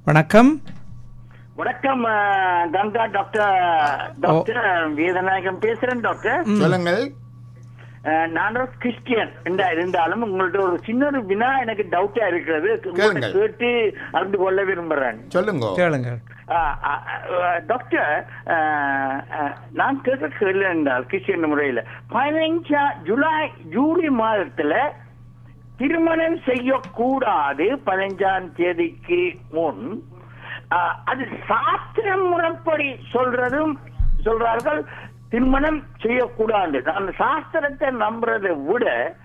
வணக்கம் வணக்கம் அஹ், கங்கா டாக்டர் டாக்டர் வேதநாயகம் பேசுறேன் டாக்டர் சொல்லுங்கள் அஹ், நான் ஒரு கிறிஸ்டியன் என்றா இருந்தாலும் உங்கள்ட்ட ஒரு சின்ன ஒரு வினா எனக்கு டவுட்டா இருக்கிறது உங்கள்ட்ட கேளுங்கள். கேட்டு அறிந்து கொள்ள விரும்புறேன் சொல்லுங்க கேளுங்க அஹ், அஹ், அஹ், டாக்டர் அஹ், அஹ், நான் கேட்க கேள்வி என்றால் கிறிஸ்டியன் முறையில பதினைஞ்சா ஜூலை ஜூலை மாதத்துல திருமணம் செய்யக்கூடாது பதினைஞ்சாம் தேதிக்கு முன் ஆஹ், அது சாஸ்திர முறைப்படி சொல்றதும் சொல்றார்கள் திருமணம் செய்யக்கூடாது அந்த சாஸ்திரத்தை நம்புறதை விட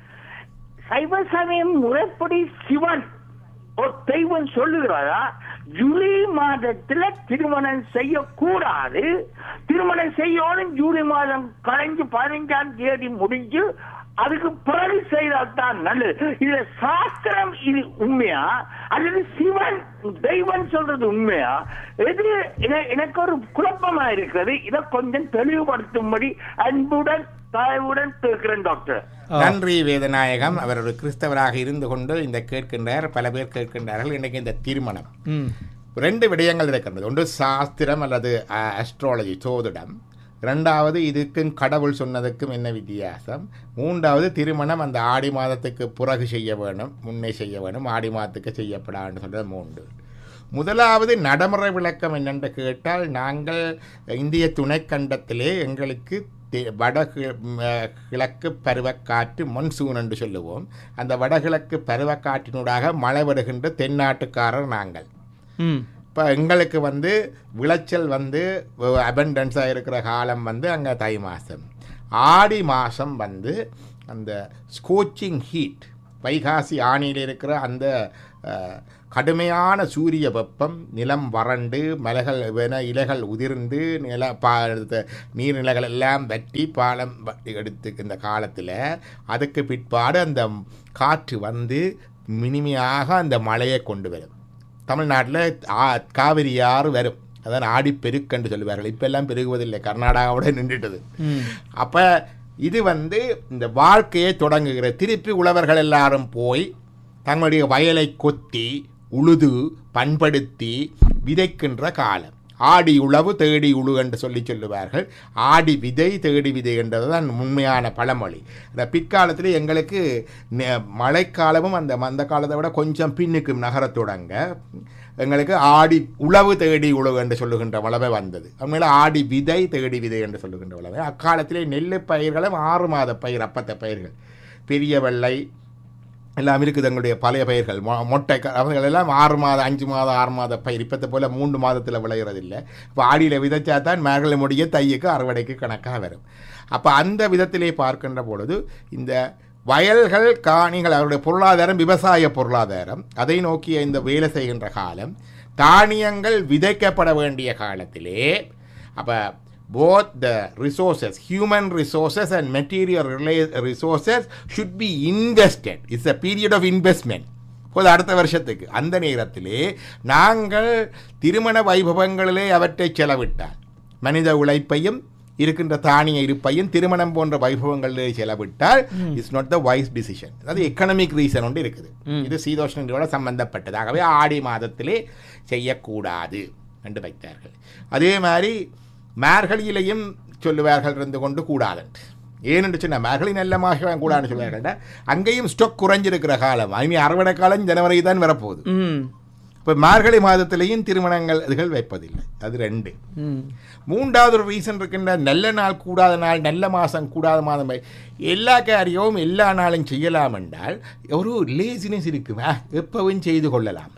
சைவ சமயம் முறைப்படி சிவன் ஒரு தெய்வம் சொல்லுகிறாரா ஜூலை மாதத்துல திருமணம் செய்யக்கூடாது திருமணம் செய்யணும் ஜூலை மாதம் கழிஞ்சு பதினைஞ்சாம் தேதி முடிஞ்சு அதுக்கு பிறகு செய்தால் தான் நல்லது இதுல சாஸ்திரம் இது உண்மையா அல்லது சிவன் தெய்வம் சொல்றது உண்மையா எது என- எனக்கு ஒரு குழப்பமா இருக்கிறது இதை கொஞ்சம் தெளிவுபடுத்தும்படி அன்புடன் தாய்வுடன் கேட்கிறேன் டாக்டர் ஆ. நன்றி வேதநாயகம் அவர் ஒரு கிறிஸ்தவராக இருந்து கொண்டு இந்த கேட்கின்றார் பல பேர் கேட்கின்றார்கள் இன்னைக்கு இந்த திருமணம் ம் ரெண்டு விடயங்கள் இருக்கின்றது ஒன்று சாஸ்திரம் அல்லது அஸ்ட்ராலஜி சோதிடம் ரெண்டாவது இதுக்கும் கடவுள் சொன்னதுக்கும் என்ன வித்தியாசம் மூன்றாவது திருமணம் அந்த ஆடி மாதத்துக்கு பிறகு செய்ய வேணும் முன்னே செய்ய வேணும் ஆடி மாதத்துக்கு செய்யப்படான்னு சொல்றது மூன்று முதலாவது நடைமுறை விளக்கம் என்னென்று கேட்டால் நாங்கள் இந்திய துணைக்கண்டத்திலே எங்களுக்கு தெ- வடகு ம், அஹ், கிழக்கு பருவக்காற்று மொன்சூன் என்று சொல்லுவோம் அந்த வடகிழக்கு பருவக்காற்றினூடாக மழை வருகின்ற தென்னாட்டுக்காரர் நாங்கள் ம் இப்போ எங்களுக்கு வந்து விளைச்சல் வந்து அபண்டன்ஸாக இருக்கிற காலம் வந்து அங்கே தை மாதம் ஆடி மாதம் வந்து அந்த ஸ்கோச்சிங் ஹீட் வைகாசி ஆணியில் இருக்கிற அந்த அஹ், கடுமையான சூரிய வெப்பம் நிலம் வறண்டு மலைகள் வேண இலைகள் உதிர்ந்து நில பா இது நீர்நிலைகள் எல்லாம் வற்றி பாலம் வ- எடுத்து இந்த காலத்தில் அதுக்கு பிற்பாடு அந்த காற்று வந்து மினிமையாக அந்த மழையை கொண்டு வரும் தமிழ்நாட்டில் காவிரி ஆறு வரும் அதான் ஆடி பெருக்கன்று சொல்லுவார்கள் இப்போ எல்லாம் பெருகுவதில்லை கர்நாடகாவோட நின்றுட்டது ம் அப்போ இது வந்து இந்த வாழ்க்கையை தொடங்குகிற திருப்பி உழவர்கள் எல்லாரும் போய் தங்களுடைய வயலை கொத்தி உழுது பண்படுத்தி விதைக்கின்ற காலம் ஆடி உழவு தேடி உழு என்று சொல்லி சொல்லுவார்கள் ஆடி விதை தேடி விதை என்றது தான் உண்மையான பழமொழி அந்த பிற்காலத்தில் எங்களுக்கு நெ- மழைக்காலமும் அந்த அந்த காலத்தை விட கொஞ்சம் பின்னுக்கு நகரத் தொடங்க எங்களுக்கு ஆடி உழவு தேடி உழவு என்று சொல்லுகின்ற வளவை வந்தது உண்மையில் ஆடி விதை தேடி விதை என்று சொல்லுகின்ற வளவை அக்காலத்திலே நெல்லு பயிர்களும் ஆறு மாத பயிர் அப்பத்த பயிர்கள் பெரிய வெள்ளை எல்லாம் இருக்குது எங்களுடைய பழைய பயிர்கள் மொ மொட்டை க- அவைகள் எல்லாம் ஆறு மாதம் அஞ்சு மாதம் ஆறு மாத பயிர் இப்பத்தை போல் மூன்று மாதத்தில் விளையிறதில்லை இப்போ ஆடியில் விதைச்சா தான் மேகலை முடிய தையுக்கு அறுவடைக்கு கணக்காக வரும் அப்போ அந்த விதத்திலே பார்க்கின்ற பொழுது இந்த வயல்கள் காணிகள் அவருடைய பொருளாதாரம் விவசாய பொருளாதாரம் அதை நோக்கிய இந்த வேலை செய்கின்ற காலம் தானியங்கள் விதைக்கப்பட வேண்டிய காலத்திலே அப்போ both the resources, human resources and material rela- resources should be invested. It's a period of investment. போது அடுத்த வருஷத்துக்கு அந்த நேரத்திலே நாங்கள் திருமண வைபவங்களிலே அவற்றை செலவிட்டால் மனித உழைப்பையும் இருக்கின்ற தானிய இருப்பையும் திருமணம் போன்ற வைபவங்களிலே செலவிட்டால் it's not the wise decision அது எக்கனாமிக் ரீசன் ஒன்று இருக்குது இது சீதோஷ்ணங்களோட சம்பந்தப்பட்டதாகவே ஆடி மாதத்திலே செய்யக்கூடாது என்று வைத்தார்கள் அதே மாதிரி மார்கழியிலையும் சொல்லுவார்கள் இருந்து கொண்டு கூடாதுன்ட்டு ஏனென்று சொன்ன மார்கழி நல்ல மாதம் கூடாதுன்னு சொல்லுவார்கள் அங்கேயும் ஸ்டாக் குறைஞ்சிருக்கிற காலம் இனி அறுவடை காலம் ஜனவரி தான் வரப்போகுது ம் இப்போ மார்கழி மாதத்திலையும் திருமணங்கள் இதுகள் வைப்பதில்லை அது ரெண்டு ம் மூன்றாவது ஒரு ரீசன் இருக்கின்ற நல்ல நாள் கூடாத நாள் நல்ல மாதம் கூடாத மாதம் வை- எல்லா காரியமும் எல்லா நாளும் செய்யலாம் என்றால் ஒரு லேசினஸ் இருக்குமா எப்பவும் செய்து கொள்ளலாம்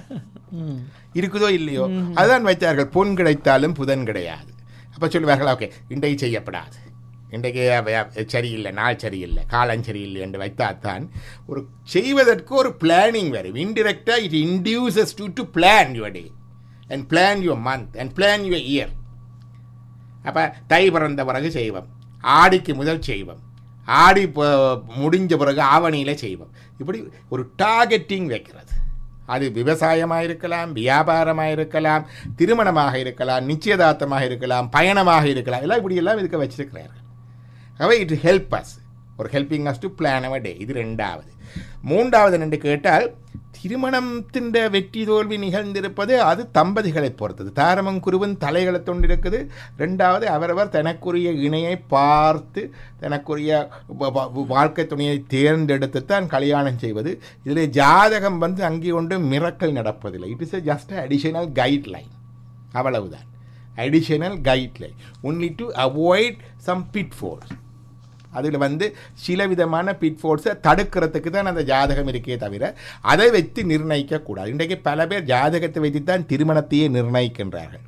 ம் இருக்குதோ இல்லையோ அதுதான் வைத்தார்கள் பொன் கிடைத்தாலும் புதன் கிடையாது அப்போ சொல்லுவார்கள் ஓகே இன்றைக்கு செய்யப்படாது இன்றைக்கு அவ- அவ- சரியில்லை நாள் சரியில்லை காலம் சரியில்லை என்று வைத்தால்தான் ஒரு செய்வதற்கு ஒரு பிளானிங் வரும் இன்டிரெக்டாக it induces to to plan your day and plan your month and plan your year அப்போ தை பிறந்த பிறகு செய்வோம் ஆடிக்கு முதல் செய்வோம் ஆடி ப- முடிஞ்ச பிறகு ஆவணியில் செய்வோம் இப்படி ஒரு டார்கெட்டிங் வைக்கிறது அது விவசாயமாக இருக்கலாம் வியாபாரமாக இருக்கலாம் திருமணமாக இருக்கலாம் நிச்சயதார்த்தமாக இருக்கலாம் பயணமாக இருக்கலாம் எல்லாம் இப்படியெல்லாம் இதுக்கு வச்சிருக்கிறார்கள் அவை இட் ஹெல்ப் அஸ் ஒரு helping us to plan our day இது ரெண்டாவது மூன்றாவது என்று கேட்டால் திருமணத்தின் வெற்றி தோல்வி நிகழ்ந்திருப்பது அது தம்பதிகளை பொறுத்தது தாரமம் குருவன் தலைகளை தொண்டிருக்குது ரெண்டாவது அவரவர் தனக்குரிய இணையை பார்த்து தனக்குரிய வ- வ- வாழ்க்கை துணையை தேர்ந்தெடுத்து தான் கல்யாணம் செய்வது இதில் ஜாதகம் வந்து அங்கே கொண்டு மிரக்கல் நடப்பதில்லை it is just additional guideline அவ்வளவுதான் additional guideline only to avoid some pitfalls அதில் வந்து சில விதமான பிட்ஃபோர்ஸை தடுக்கிறதுக்கு தான் அந்த ஜாதகம் இருக்கே தவிர அதை வைத்து நிர்ணயிக்கக்கூடாது இன்றைக்கு பல பேர் ஜாதகத்தை வைத்து தான் திருமணத்தையே நிர்ணயிக்கின்றார்கள்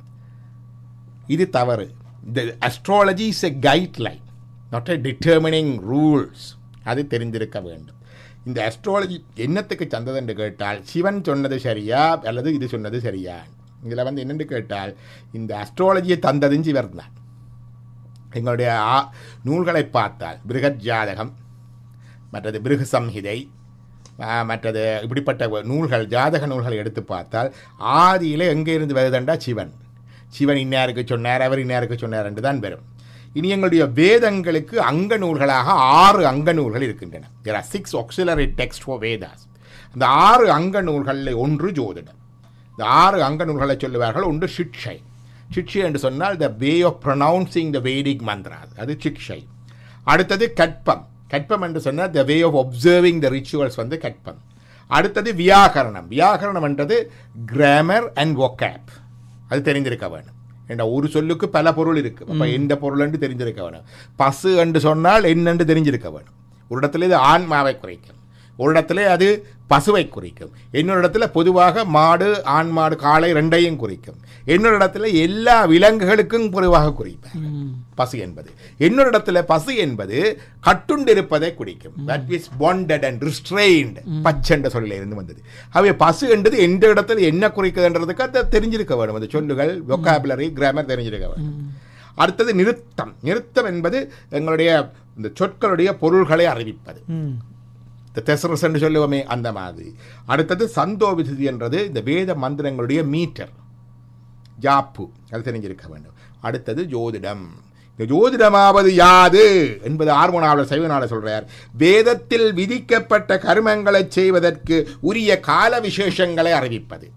இது தவறு இந்த astrology is a guideline not a determining rules அது தெரிந்திருக்க வேண்டும் இந்த அஸ்ட்ராலஜி என்னத்துக்கு சந்தது என்று கேட்டால் சிவன் சொன்னது சரியா அல்லது இது சொன்னது சரியா இதில் வந்து என்னென்று கேட்டால் இந்த அஸ்ட்ராலஜியை தந்ததும் சிவர் தான் எங்களுடைய ஆ- நூல்களை பார்த்தால் பிருகத் ஜாதகம் மற்றது பிருக சம்ஹிதை ஆ, மற்றது இப்படிப்பட்ட வ- நூல்கள் ஜாதக நூல்களை எடுத்து பார்த்தால் ஆதியில் எங்கே இருந்து வருதுண்டா சிவன் சிவன் இன்னாருக்கு சொன்னார் அவர் இன்னாருக்கு சொன்னார் என்று தான் வரும் இனி எங்களுடைய வேதங்களுக்கு அங்க நூல்களாக ஆறு அங்க நூல்கள் இருக்கின்றன there are six auxiliary text for Vedas அந்த ஆறு அங்க நூல்களில் ஒன்று ஜோதிடம் இந்த ஆறு அங்க நூல்களை சொல்லுவார்கள் ஒன்று சிக்ஷை சிக்ஷை என்று சொன்னால் the way of pronouncing the Vedic mantras அது சிக்ஷை அடுத்தது கற்பம் கற்பம் என்று சொன்னால் the way of observing the rituals வந்து கற்பம் அடுத்தது வியாகரணம் வியாகரணம் என்றது கிராமர் அண்ட் ஒகேப் அது தெரிந்திருக்க வேணும் என்ற ஒரு சொல்லுக்கு பல பொருள் இருக்கு அப்ப எந்த பொருள் என்று தெரிஞ்சிருக்க வேணும் பசு என்று சொன்னால் என்னென்று தெரிஞ்சிருக்க வேணும் ஒரு இடத்துல இது ஆன்மாவை குறைக்கும் ஒரு இடத்துல அது பசுவை குறிக்கும் இன்னொரு இடத்துல பொதுவாக மாடு ஆண் மாடு காளை ரெண்டையும் குறிக்கும் இன்னொரு இடத்துல எல்லா விலங்குகளுக்கும் பொதுவாக குறிப்பேன் பசு என்பது இன்னொரு இடத்துல பசு என்பது கட்டுண்டிருப்பதை குறிக்கும் that is bonded and restraint பச்சென்ற சொல்லில் இருந்து வந்தது அவை பசு என்றது எந்த இடத்துல என்ன குறிக்குதுன்றதுக்கு அதை தெரிஞ்சிருக்க வேணும் அந்த சொல்லுகள் vocabulary கிராமர் தெரிஞ்சிருக்க வேணும் அடுத்தது நிறுத்தம் நிறுத்தம் என்பது எங்களுடைய இந்த சொற்களுடைய பொருள்களை அறிவிப்பது இந்த தெசரஸ் என்று சொல்லுவோமே அந்த மாதிரி அடுத்தது சந்தோபிதி என்றது இந்த வேத மந்திரங்களுடைய மீட்டர் ஜாப்பு அது தெரிஞ்சிருக்க வேண்டும் அடுத்தது ஜோதிடம் இந்த ஜோதிடமாவது யாது என்பது ஆர்வனாளர் சைவனாளர் சொல்றார் வேதத்தில் விதிக்கப்பட்ட கர்மங்களை செய்வதற்கு உரிய கால விசேஷங்களை அறிவிப்பது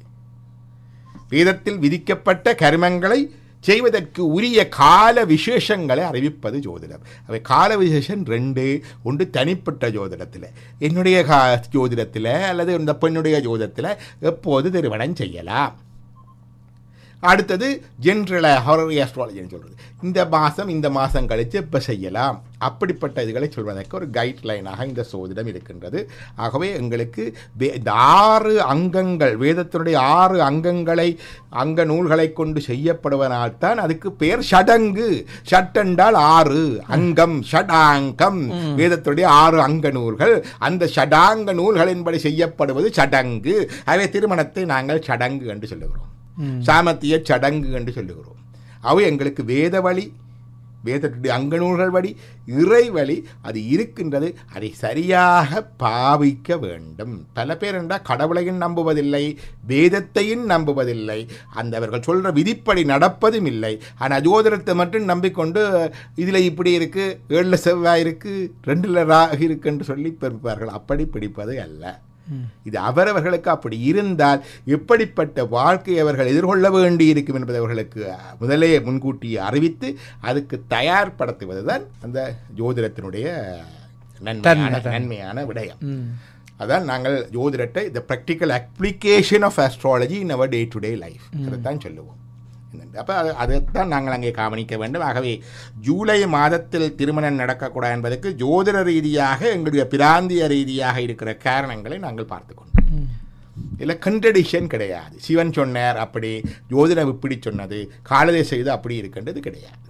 வேதத்தில் விதிக்கப்பட்ட கர்மங்களை செய்வதற்கு உரிய கால விசேஷங்களை அறிவிப்பது ஜோதிடம் அவை கால விசேஷம் ரெண்டு ஒன்று தனிப்பட்ட ஜோதிடத்தில் என்னுடைய கா ஜோதிடத்தில் அல்லது இந்த பெண்ணுடைய ஜோதிடத்தில் எப்போது திருமணம் செய்யலாம் அடுத்தது ஜென்ரல ஹாரரி ஆஸ்ட்ராலஜின்னு சொல்கிறது இந்த மாதம் இந்த மாதம் கழித்து இப்போ செய்யலாம் அப்படிப்பட்ட இதுகளை சொல்வதற்கு ஒரு கைட்லைனாக இந்த சோதிடம் இருக்கின்றது ஆகவே எங்களுக்கு வே- இந்த ஆறு அங்கங்கள் வேதத்தினுடைய ஆறு அங்கங்களை அங்க நூல்களை கொண்டு செய்யப்படுவதனால்தான் அதுக்கு பெயர் ஷடங்கு ஷட்டென்றால் ஆறு அங்கம் ஷடாங்கம் வேதத்துடைய ஆறு அங்க நூல்கள் அந்த ஷடாங்க நூல்களின்படி செய்யப்படுவது சடங்கு அவை திருமணத்தை நாங்கள் சடங்கு என்று சொல்லுகிறோம் சாமத்திய சடங்கு என்று சொல்லுகிறோம் அவை எங்களுக்கு வேத வழி வேதத்துடைய அங்க நூல்கள் வழி இறை வழி அது இருக்கின்றது அதை சரியாக பாவிக்க வேண்டும் பல பேர் என்றால் கடவுளையும் நம்புவதில்லை வேதத்தையும் நம்புவதில்லை அந்த அவர்கள் சொல்ற விதிப்படி நடப்பதும் இல்லை ஆனால் ஜோதிடத்தை மட்டும் நம்பிக்கொண்டு இதில் இப்படி இருக்கு ஏழுல செவ்வாய் இருக்கு ரெண்டுல ராகு இருக்குன்னு சொல்லி பிறப்பார்கள் அப்படி பிடிப்பது அல்ல இது அவரவர்களுக்கு அப்படி இருந்தால் எப்படிப்பட்ட வாழ்க்கை அவர்கள் எதிர்கொள்ள வேண்டி இருக்கும் என்பதை அவர்களுக்கு முதலே முன்கூட்டி அறிவித்து அதுக்கு தயார்படுத்துவதுதான் அந்த ஜோதிடத்தினுடைய நன்மையான நன்மையான விடயம் அதான் நாங்கள் ஜோதிடத்தை the practical application of astrology in our day to day life அதைத்தான் சொல்லுவோம் அப்போ அது அதைத்தான் நாங்கள் அங்கே கவனிக்க வேண்டும் ஆகவே ஜூலை மாதத்தில் திருமணம் நடக்கக்கூடாது என்பதற்கு ஜோதிட ரீதியாக எங்களுடைய பிராந்திய ரீதியாக இருக்கிற காரணங்களை நாங்கள் பார்த்து கொண்டோம் இல்லை கன்ட்ரடிஷன் கிடையாது சிவன் சொன்னார் அப்படி ஜோதிடம் இப்படி சொன்னது காலதேச இது அப்படி இருக்கின்றது கிடையாது